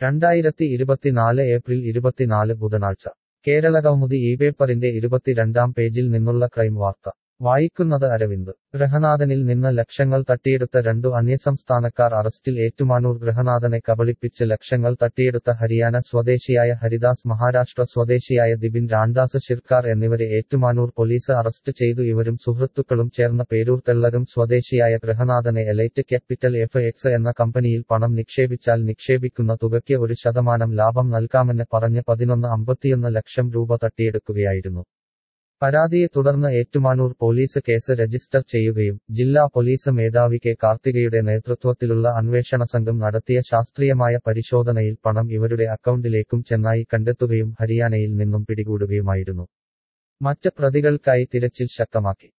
രണ്ടായിരത്തി ഇരുപത്തിനാല് ഏപ്രിൽ ഇരുപത്തിനാല് ബുധനാഴ്ച കേരള കൗമുദി ഈ പേപ്പറിന്റെ ഇരുപത്തിരണ്ടാം പേജിൽ നിന്നുള്ള ക്രൈം വാർത്ത വായിക്കുന്നത് അരവിന്ദ് ഗൃഹനാഥനിൽ നിന്ന് ലക്ഷങ്ങൾ തട്ടിയെടുത്ത രണ്ടു അന്യസംസ്ഥാനക്കാർ അറസ്റ്റിൽ ഏറ്റുമാനൂർ ഗൃഹനാഥനെ കബളിപ്പിച്ച് ലക്ഷങ്ങൾ തട്ടിയെടുത്ത ഹരിയാന സ്വദേശിയായ ഹരിദാസ് മഹാരാഷ്ട്ര സ്വദേശിയായ ദിബിൻ രാംദാസ് ഷിർക്കാർ എന്നിവരെ ഏറ്റുമാനൂർ പോലീസ് അറസ്റ്റ് ചെയ്തു ഇവരും സുഹൃത്തുക്കളും ചേർന്ന പേരൂർ തെള്ളകം സ്വദേശിയായ ഗൃഹനാഥനെ എലൈറ്റ് ക്യാപിറ്റൽ എഫ് എക്സ് എന്ന കമ്പനിയിൽ പണം നിക്ഷേപിച്ചാൽ നിക്ഷേപിക്കുന്ന തുകയ്ക്ക് ഒരു ശതമാനം ലാഭം നൽകാമെന്ന് പറഞ്ഞ് പതിനൊന്ന് അമ്പത്തിയൊന്ന് ലക്ഷം രൂപ തട്ടിയെടുക്കുകയായിരുന്നു പരാതിയെ തുടർന്ന് ഏറ്റുമാനൂർ പോലീസ് കേസ് രജിസ്റ്റർ ചെയ്യുകയും ജില്ലാ പോലീസ് മേധാവി കെ കാർത്തികയുടെ നേതൃത്വത്തിലുള്ള അന്വേഷണ സംഘം നടത്തിയ ശാസ്ത്രീയമായ പരിശോധനയിൽ പണം ഇവരുടെ അക്കൗണ്ടിലേക്കും ചെന്നായി കണ്ടെത്തുകയും ഹരിയാനയിൽ നിന്നും പിടികൂടുകയുമായിരുന്നു മറ്റ് പ്രതികൾക്കായി തിരച്ചിൽ ശക്തമാക്കി